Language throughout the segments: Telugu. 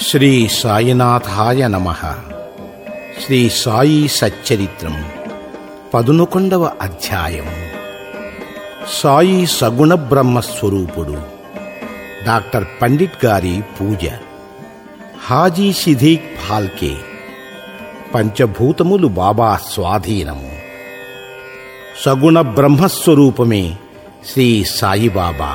శ్రీ సాయినాథాయ నమ శ్రీ సాయి సచ్చరిత్రం పదునొకొండవ అధ్యాయం సాయి సగుణ బ్రహ్మస్వరూపుడు డాక్టర్ పండిట్ గారి పూజ హాజీ సిధీక్ ఫాల్కే పంచభూతములు బాబా స్వాధీనము సగుణ బ్రహ్మస్వరూపమే శ్రీ సాయిబాబా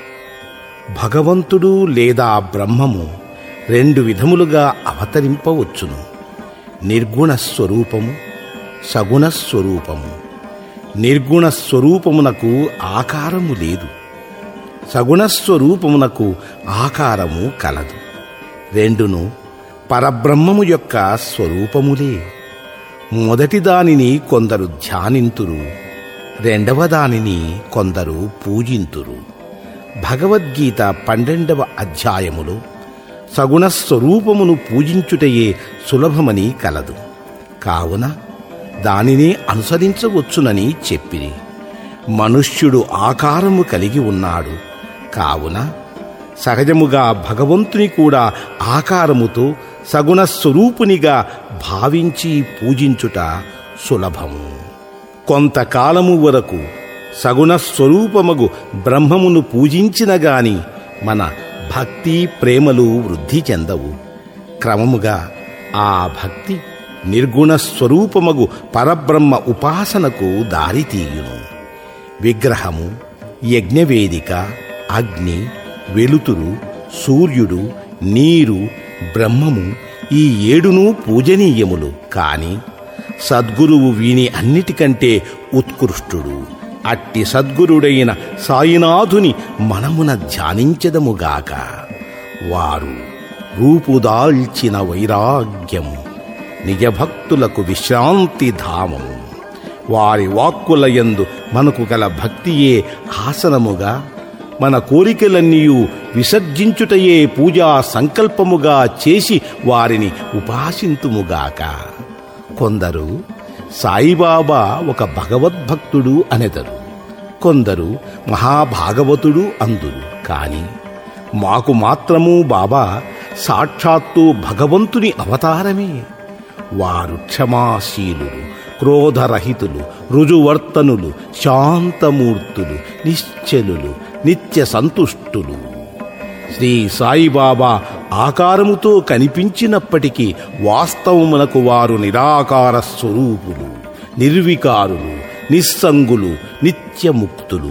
భగవంతుడు లేదా బ్రహ్మము రెండు విధములుగా అవతరింపవచ్చును నిర్గుణ స్వరూపము సగుణ స్వరూపము నిర్గుణ స్వరూపమునకు ఆకారము లేదు సగుణ స్వరూపమునకు ఆకారము కలదు రెండును పరబ్రహ్మము యొక్క స్వరూపములే మొదటి దానిని కొందరు ధ్యానింతురు రెండవ దానిని కొందరు పూజింతురు భగవద్గీత పన్నెండవ అధ్యాయములో సగుణ స్వరూపమును పూజించుటయే సులభమని కలదు కావున దానినే అనుసరించవచ్చునని చెప్పిరి మనుష్యుడు ఆకారము కలిగి ఉన్నాడు కావున సహజముగా భగవంతుని కూడా ఆకారముతో సగుణ స్వరూపునిగా భావించి పూజించుట సులభము కొంతకాలము వరకు సగుణ స్వరూపమగు బ్రహ్మమును పూజించిన గాని మన భక్తి ప్రేమలు వృద్ధి చెందవు క్రమముగా ఆ భక్తి నిర్గుణ స్వరూపమగు పరబ్రహ్మ ఉపాసనకు దారితీయును విగ్రహము యజ్ఞవేదిక అగ్ని వెలుతురు సూర్యుడు నీరు బ్రహ్మము ఈ ఏడును పూజనీయములు కాని సద్గురువు వీని అన్నిటికంటే ఉత్కృష్టుడు అట్టి సద్గురుడైన సాయినాథుని మనమున ధ్యానించదముగాక వారు రూపుదాల్చిన వైరాగ్యము నిజభక్తులకు విశ్రాంతి ధామము వారి వాక్కులయందు మనకు గల భక్తియే ఆసనముగా మన కోరికలన్నీయు విసర్జించుటయే పూజా సంకల్పముగా చేసి వారిని ఉపాసింతుముగాక కొందరు సాయిబాబా ఒక భగవద్భక్తుడు అనెదరు కొందరు మహాభాగవతుడు అందురు కాని మాకు మాత్రము బాబా సాక్షాత్తు భగవంతుని అవతారమే వారు క్షమాశీలులు క్రోధరహితులు రుజువర్తనులు శాంతమూర్తులు నిశ్చలులు నిత్య సంతుష్టులు శ్రీ సాయిబాబా ఆకారముతో కనిపించినప్పటికీ వాస్తవమునకు వారు నిరాకార స్వరూపులు నిర్వికారులు నిస్సంగులు నిత్యముక్తులు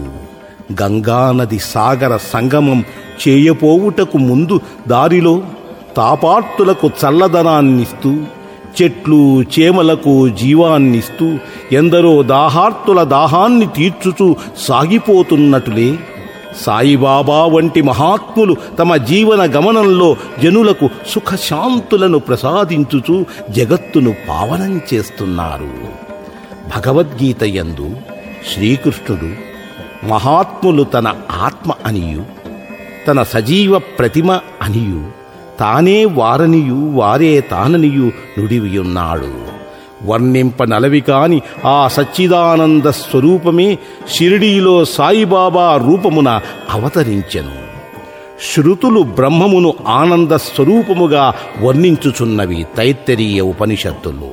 గంగానది సాగర సంగమం చేయపోవుటకు ముందు దారిలో తాపార్తులకు చల్లదనాన్నిస్తూ చెట్లు చేమలకు జీవాన్నిస్తూ ఎందరో దాహార్తుల దాహాన్ని తీర్చుచూ సాగిపోతున్నటులే సాయిబాబా వంటి మహాత్ములు తమ జీవన గమనంలో జనులకు సుఖశాంతులను ప్రసాదించుచూ జగత్తును పావనం చేస్తున్నారు భగవద్గీత యందు శ్రీకృష్ణుడు మహాత్ములు తన ఆత్మ అనియు తన సజీవ ప్రతిమ అనియు తానే వారనియు వారే తాననియు నుడివియున్నాడు వర్ణింప నలవి కాని ఆ సచ్చిదానంద స్వరూపమే షిరిడీలో సాయిబాబా రూపమున అవతరించెను శృతులు బ్రహ్మమును ఆనంద స్వరూపముగా వర్ణించుచున్నవి తైత్తరీయ ఉపనిషత్తులు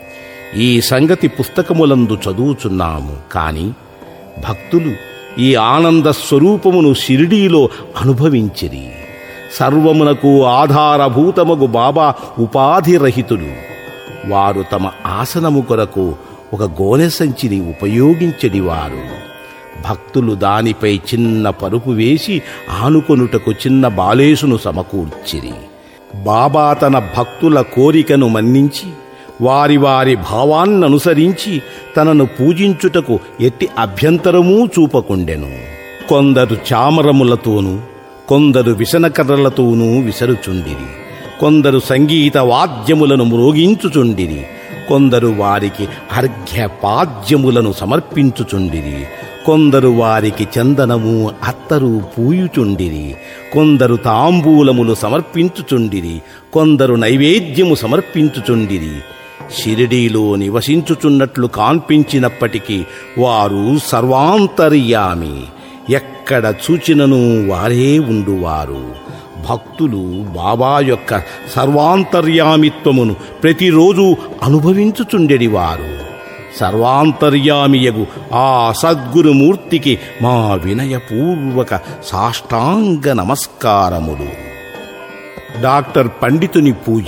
ఈ సంగతి పుస్తకములందు చదువుచున్నాము కాని భక్తులు ఈ ఆనంద స్వరూపమును షిరిడీలో అనుభవించిరి సర్వమునకు ఆధారభూతమగు బాబా ఉపాధిరహితులు వారు తమ ఆసనము కొరకు ఒక గోనె సంచిని ఉపయోగించడివారు భక్తులు దానిపై చిన్న పరుపు వేసి ఆనుకొనుటకు చిన్న బాలేసును సమకూర్చిరి బాబా తన భక్తుల కోరికను మన్నించి వారి వారి భావాన్ననుసరించి తనను పూజించుటకు ఎట్టి అభ్యంతరమూ చూపకుండెను కొందరు చామరములతోనూ కొందరు విసనకర్రలతోనూ విసరుచుండిరి కొందరు సంగీత వాద్యములను మ్రోగించుచుండిరి కొందరు వారికి అర్ఘ్య పాద్యములను సమర్పించుచుండిరి కొందరు వారికి చందనము అత్తరు పూయుచుండిరి కొందరు తాంబూలములు సమర్పించుచుండిరి కొందరు నైవేద్యము సమర్పించుచుండిరి షిరిడీలో నివసించుచున్నట్లు కాన్పించినప్పటికీ వారు సర్వాంతర్యామి ఎక్కడ చూచినను వారే ఉండువారు భక్తులు బాబా యొక్క సర్వాంతర్యామిత్వమును ప్రతిరోజు అనుభవించుచుండెడివారు సర్వాంతర్యామియగు ఆ సద్గురుమూర్తికి మా వినయపూర్వక సాష్టాంగ నమస్కారములు డాక్టర్ పండితుని పూజ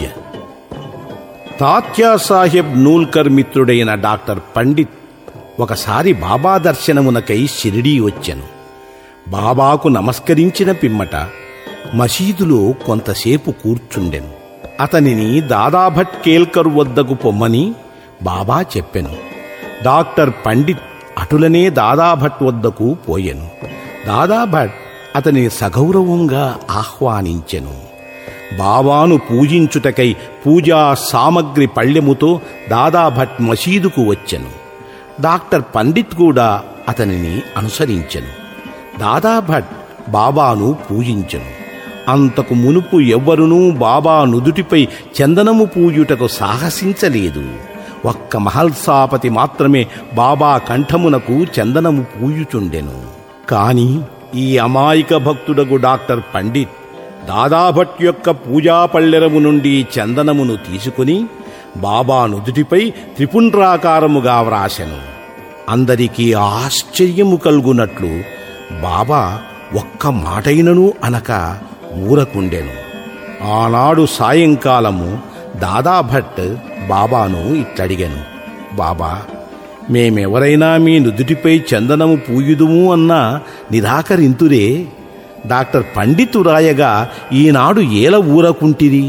తాత్యా సాహెబ్ నూల్కర్ మిత్రుడైన డాక్టర్ పండిత్ ఒకసారి బాబా దర్శనమునకై షిరిడీ వచ్చెను బాబాకు నమస్కరించిన పిమ్మట మసీదులో కొంతసేపు కూర్చుండెను అతనిని దాదాభట్ కేల్కర్ వద్దకు పొమ్మని బాబా చెప్పెను డాక్టర్ పండిత్ అటులనే దాదాభట్ వద్దకు పోయెను దాదాభట్ అతనిని సగౌరవంగా ఆహ్వానించెను బాబాను పూజించుటకై పూజా సామగ్రి పళ్ళెముతో దాదాభట్ మసీదుకు వచ్చెను డాక్టర్ పండిత్ కూడా అతనిని అనుసరించెను దాదాభట్ బాబాను పూజించెను అంతకు మునుపు ఎవ్వరునూ బాబా నుదుటిపై చందనము పూయుటకు సాహసించలేదు ఒక్క మహల్సాపతి మాత్రమే బాబా కంఠమునకు చందనము పూయుచుండెను కాని ఈ అమాయక భక్తుడగు డాక్టర్ పండిత్ దాదాభట్ యొక్క పూజా పళ్ళెరము నుండి చందనమును తీసుకుని బాబా నుదుటిపై త్రిపుండ్రాకారముగా వ్రాసెను అందరికీ ఆశ్చర్యము కలుగునట్లు బాబా ఒక్క మాటైనను అనక ఊరకుండెను ఆనాడు సాయంకాలము దాదాభట్ బాబాను ఇట్లడిగాను బాబా మేమెవరైనా మీ నుదుటిపై చందనము పూయుదుము అన్నా నిరాకరింతురే డాక్టర్ పండితు రాయగా ఈనాడు ఏల ఊరకుంటిరి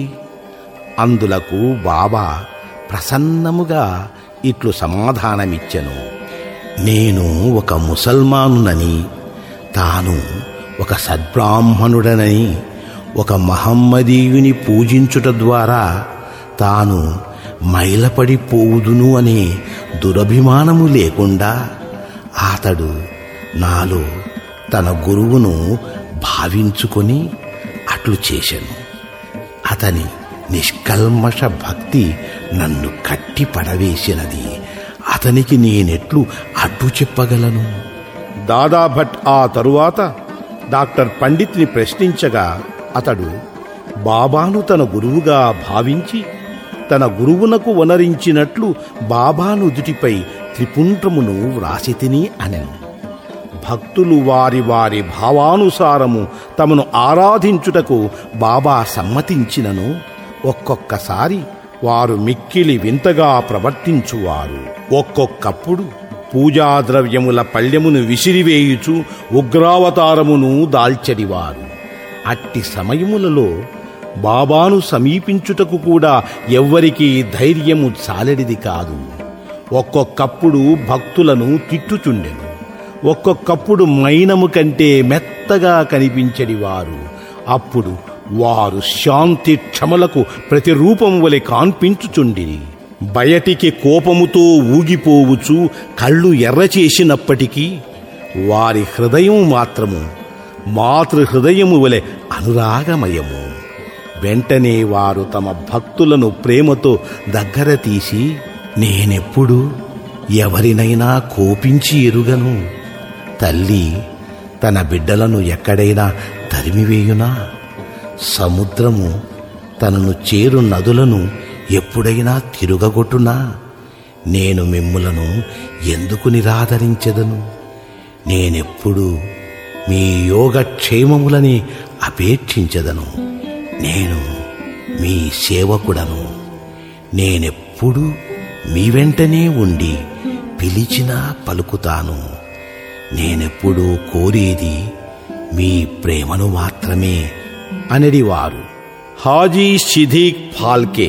అందులకు బాబా ప్రసన్నముగా ఇట్లు సమాధానమిచ్చెను నేను ఒక ముసల్మానునని తాను ఒక సద్బ్రాహ్మణుడనని ఒక మహమ్మదీయుని పూజించుట ద్వారా తాను మైలపడిపోవుదును అనే దురభిమానము లేకుండా అతడు నాలో తన గురువును భావించుకొని అట్లు చేశాను అతని నిష్కల్మష భక్తి నన్ను కట్టి పడవేసినది అతనికి నేనెట్లు అడ్డు చెప్పగలను దాదాభట్ ఆ తరువాత డాక్టర్ పండిత్ని ప్రశ్నించగా అతడు బాబాను తన గురువుగా భావించి తన గురువునకు వనరించినట్లు బాబా నుదుటిపై త్రిపుండ్రమును వ్రాసితిని అనెను భక్తులు వారి వారి భావానుసారము తమను ఆరాధించుటకు బాబా సమ్మతించినను ఒక్కొక్కసారి వారు మిక్కిలి వింతగా ప్రవర్తించువారు ఒక్కొక్కప్పుడు పూజాద్రవ్యముల పళ్ళెమును విసిరివేయుచు ఉగ్రావతారమును దాల్చడివారు అట్టి సమయములలో బాబాను సమీపించుటకు కూడా ఎవ్వరికీ ధైర్యము చాలడిది కాదు ఒక్కొక్కప్పుడు భక్తులను తిట్టుచుండెను ఒక్కొక్కప్పుడు మైనము కంటే మెత్తగా కనిపించడివారు అప్పుడు వారు శాంతి క్షమలకు ప్రతిరూపం వలె కాన్పించుచుండిరి బయటికి కోపముతో ఊగిపోవుచు కళ్ళు ఎర్రచేసినప్పటికీ వారి హృదయం మాత్రము మాతృ హృదయము వలె అనురాగమయము వెంటనే వారు తమ భక్తులను ప్రేమతో దగ్గర తీసి నేనెప్పుడు ఎవరినైనా కోపించి ఎరుగను తల్లి తన బిడ్డలను ఎక్కడైనా తరిమివేయునా సముద్రము తనను చేరు నదులను ఎప్పుడైనా తిరుగగొట్టునా నేను మిమ్ములను ఎందుకు నిరాదరించెదను నేనెప్పుడు మీ యోగక్షేమములని అపేక్షించదను నేను మీ సేవకుడను నేనెప్పుడు మీ వెంటనే ఉండి పిలిచినా పలుకుతాను నేనెప్పుడూ కోరేది మీ ప్రేమను మాత్రమే అనడివారు హాజీ సిదీక్ ఫాల్కే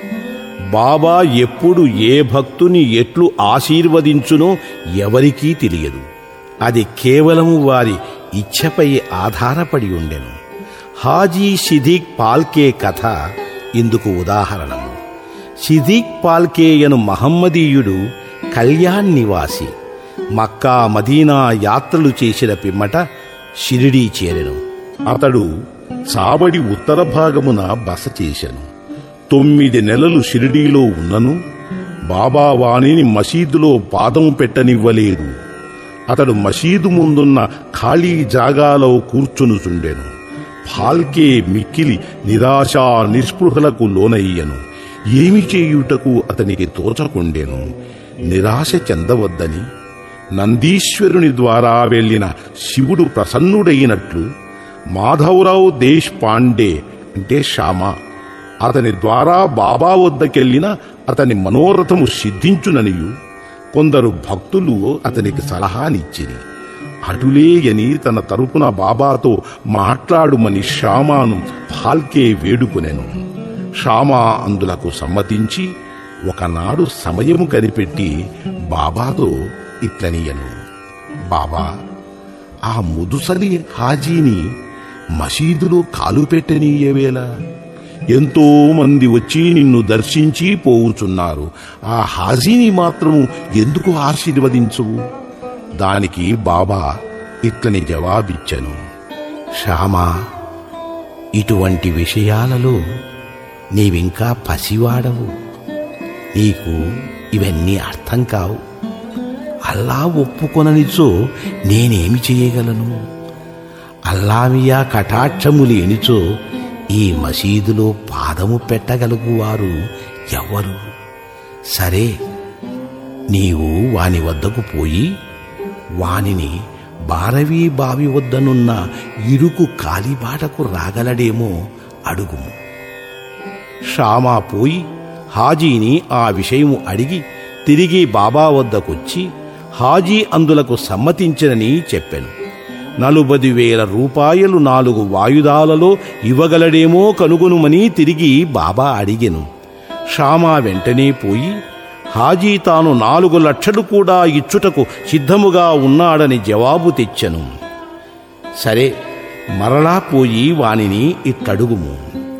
బాబా ఎప్పుడు ఏ భక్తుని ఎట్లు ఆశీర్వదించునో ఎవరికీ తెలియదు అది కేవలము వారి ఇచ్ఛపై ఆధారపడి ఉండెను హాజీ సిదీక్ పాల్కే కథ ఇందుకు ఉదాహరణము సిదీక్ పాల్కే యను మహమ్మదీయుడు కళ్యాణ్ నివాసి మక్కా మదీనా యాత్రలు చేసిన పిమ్మట షిరిడీ చేరెను అతడు చావడి ఉత్తర భాగమున బస చేశను తొమ్మిది నెలలు షిరిడీలో ఉన్నను బాబా వాణిని మసీదులో పాదం పెట్టనివ్వలేదు అతడు మసీదు ముందున్న ఖాళీ జాగాలో కూర్చునుచుండెను ఫాల్కే మిక్కిలి నిరాశ నిస్పృహలకు లోనయ్యను ఏమి చేయుటకు అతనికి తోచకుండెను నిరాశ చెందవద్దని నందీశ్వరుని ద్వారా వెళ్ళిన శివుడు ప్రసన్నుడైనట్లు మాధవరావు దేశ్ పాండే అంటే శ్యామ అతని ద్వారా బాబా వద్దకెళ్లిన అతని మనోరథము సిద్ధించుననియు కొందరు భక్తులు అతనికి సలహానిచ్చిరి అటులేయని తన తరపున బాబాతో మాట్లాడుమని శ్యామాను ఫాల్కే వేడుకొనెను శ్యామా అందులకు సమ్మతించి ఒకనాడు సమయము కనిపెట్టి బాబాతో ఇట్లనియను బాబా ఆ ముదుసలి హాజీని మసీదులో కాలు పెట్టనీయవేళ ఎంతో మంది వచ్చి నిన్ను దర్శించి పోవుచున్నారు ఆ హాజీని మాత్రము ఎందుకు ఆశీర్వదించువు దానికి బాబా ఇట్లని జవాబిచ్చను శ్యామా ఇటువంటి విషయాలలో నీవింకా పసివాడవు నీకు ఇవన్నీ అర్థం కావు అల్లా ఒప్పుకొననిచో నేనేమి చేయగలను అల్లామియా కటాక్షము లేనిచో ఈ మసీదులో పాదము పెట్టగలుగువారు ఎవరు సరే నీవు వాని వద్దకు పోయి వానిని బారవీ బావి వద్దనున్న ఇరుకు కాలిబాటకు రాగలడేమో అడుగుము షామా పోయి హాజీని ఆ విషయము అడిగి తిరిగి బాబా వద్దకొచ్చి హాజీ అందులకు సమ్మతించనని చెప్పెను నలుబది వేల రూపాయలు నాలుగు వాయుదాలలో ఇవ్వగలడేమో కనుగొనుమని తిరిగి బాబా అడిగెను షామా వెంటనే పోయి హాజీ తాను నాలుగు లక్షలు కూడా ఇచ్చుటకు సిద్ధముగా ఉన్నాడని జవాబు తెచ్చెను సరే మరలా పోయి వానిని ఇట్టడుగుము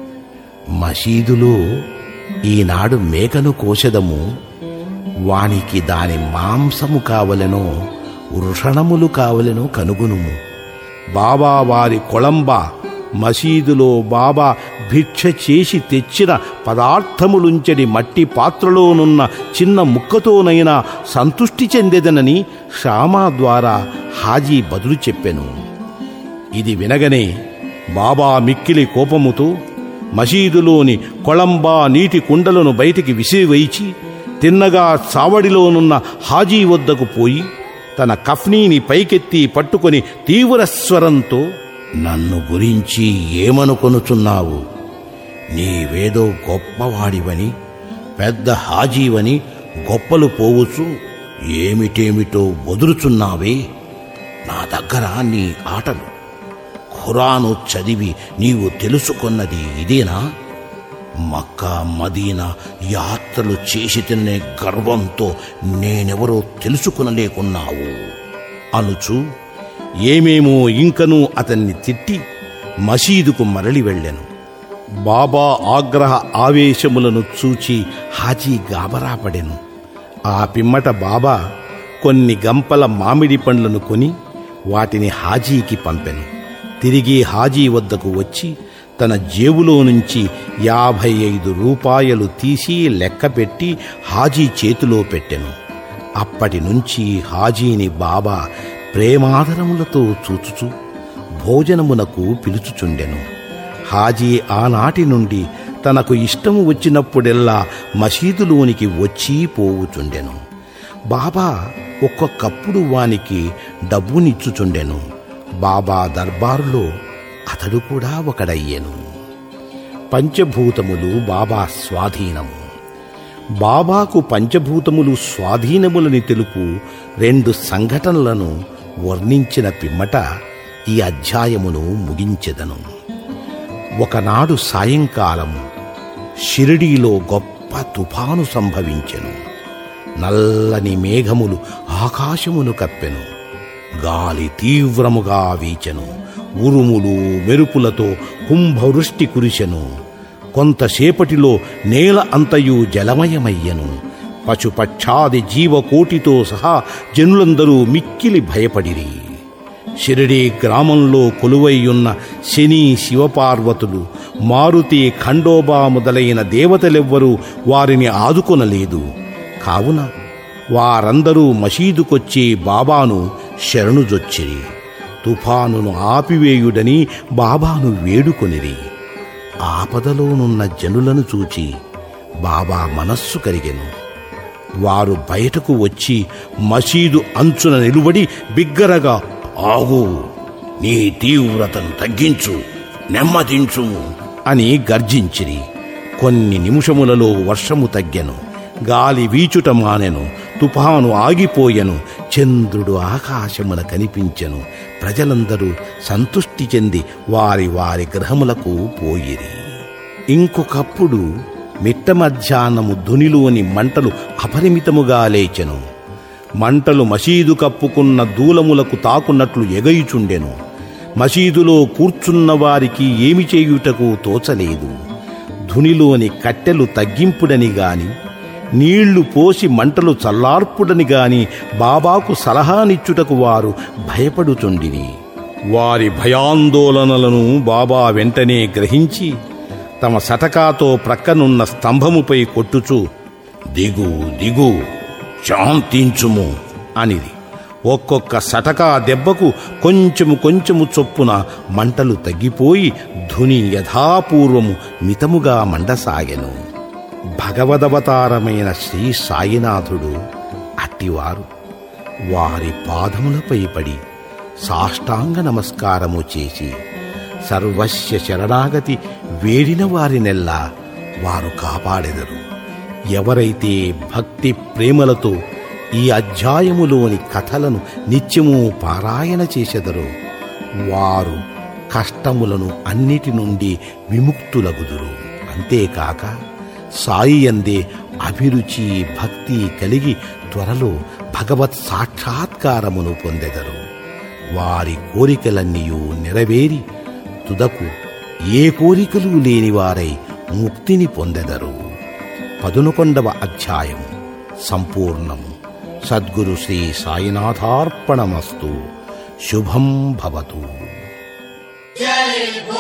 మసీదులో ఈనాడు మేకను కోసెదము వానికి దాని మాంసము కావలెనో వృషణములు కావలెనో కనుగొనుము బాబా వారి కొళంబ మసీదులో బాబా భిక్ష చేసి తెచ్చిన పదార్థములుంచడి మట్టి పాత్రలోనున్న చిన్న ముక్కతోనైనా సంతుష్టి చెందెదనని షామా ద్వారా హాజీ బదులు చెప్పెను ఇది వినగనే బాబా మిక్కిలి కోపముతో మసీదులోని కొళంబా నీటి కుండలను బయటికి విసిరివైచి తిన్నగా చావడిలోనున్న హాజీ వద్దకు పోయి తన కఫ్నీని పైకెత్తి పట్టుకొని తీవ్ర స్వరంతో నన్ను గురించి ఏమనుకొనుచున్నావు నీవేదో గొప్పవాడివని పెద్ద హాజీవని గొప్పలు పోవచ్చు ఏమిటేమిటో వదులుచున్నావే నా దగ్గర నీ ఆటలు ఖురాను చదివి నీవు తెలుసుకున్నది ఇదేనా మక్కా మదీనా యాత్రలు చేసి తినే గర్వంతో నేనెవరో తెలుసుకునలేకున్నావు అనుచు ఏమేమో ఇంకనూ అతన్ని తిట్టి మసీదుకు మరలి వెళ్ళెను బాబా ఆగ్రహ ఆవేశములను చూచి హాజీ గాబరాపడెను ఆ పిమ్మట బాబా కొన్ని గంపల మామిడి పండ్లను కొని వాటిని హాజీకి పంపెను తిరిగి హాజీ వద్దకు వచ్చి తన జేబులో నుంచి యాభై ఐదు రూపాయలు తీసి లెక్కపెట్టి హాజీ చేతిలో పెట్టెను అప్పటి నుంచి హాజీని బాబా ప్రేమాదరములతో చూచుచూ భోజనమునకు పిలుచుచుండెను హాజీ ఆనాటి నుండి తనకు ఇష్టము వచ్చినప్పుడెల్లా మసీదులోనికి వచ్చి పోవుచుండెను బాబా ఒక్కొక్కప్పుడు వానికి డబ్బునిచ్చుచుండెను బాబా దర్బారులో అతడు కూడా ఒకడయ్యెను పంచభూతములు బాబా స్వాధీనము బాబాకు పంచభూతములు స్వాధీనములని తెలుపు రెండు సంఘటనలను వర్ణించిన పిమ్మట ఈ అధ్యాయమును ముగించెదను ఒకనాడు సాయంకాలము షిరిడీలో గొప్ప తుఫాను సంభవించెను నల్లని మేఘములు ఆకాశమును కప్పెను గాలి తీవ్రముగా వీచెను ఉరుములు మెరుపులతో కుంభవృష్టి కురిసెను కొంతసేపటిలో నేల అంతయు జలమయమయ్యను పశుపక్షాది జీవకోటితో సహా జనులందరూ మిక్కిలి భయపడిరి షిరిడీ గ్రామంలో కొలువైయున్న శని శివపార్వతులు మారుతి ఖండోబా మొదలైన దేవతలెవ్వరూ వారిని ఆదుకొనలేదు కావున వారందరూ మసీదుకొచ్చి బాబాను శరణుజొచ్చిరి తుఫానును ఆపివేయుడని బాబాను వేడుకొనిరి ఆపదలోనున్న జనులను చూచి బాబా మనస్సు కరిగెను వారు బయటకు వచ్చి మసీదు అంచున నిలువడి బిగ్గరగా ఆగు నీ తీవ్రతను తగ్గించు నెమ్మదించు అని గర్జించిరి కొన్ని నిమిషములలో వర్షము తగ్గెను గాలి వీచుట మానెను తుఫాను ఆగిపోయెను చంద్రుడు ఆకాశమున కనిపించెను ప్రజలందరూ సంతుష్టి చెంది వారి వారి గ్రహములకు పోయిరి ఇంకొకప్పుడు మిట్ట మధ్యాహ్నము ధునిలోని మంటలు అపరిమితముగా లేచెను మంటలు మసీదు కప్పుకున్న దూలములకు తాకున్నట్లు ఎగయుచుండెను మసీదులో కూర్చున్న వారికి ఏమి చేయుటకు తోచలేదు ధునిలోని కట్టెలు తగ్గింపుడని గాని నీళ్లు పోసి మంటలు చల్లార్పుడని గాని బాబాకు సలహానిచ్చుటకు వారు భయపడుచుండిరి వారి భయాందోళనలను బాబా వెంటనే గ్రహించి తమ సటకాతో ప్రక్కనున్న స్తంభముపై కొట్టుచు దిగు దిగు శాంతించుము అనిది ఒక్కొక్క సటకా దెబ్బకు కొంచెము కొంచెము చొప్పున మంటలు తగ్గిపోయి ధుని యథాపూర్వము మితముగా మండసాగెను భగవదవతారమైన శ్రీ సాయినాథుడు అట్టివారు వారి పాదములపై పడి సాష్టాంగ నమస్కారము చేసి సర్వస్య శరణాగతి వేడిన వారినెల్లా వారు కాపాడెదరు ఎవరైతే భక్తి ప్రేమలతో ఈ అధ్యాయములోని కథలను నిత్యము పారాయణ చేసెదరో వారు కష్టములను అన్నిటి నుండి విముక్తులగుదురు అంతేకాక సాయి అందే అభిరుచి భక్తి కలిగి త్వరలో భగవత్ సాక్షాత్కారమును పొందెదరు వారి కోరికలన్నీయూ నెరవేరి తుదకు ఏ కోరికలు లేనివారై ముక్తిని పొందెదరు పదునకొండవ అధ్యాయం సంపూర్ణము సద్గురు శ్రీ సాయినాథార్పణమస్తు శుభం భవతు జై భో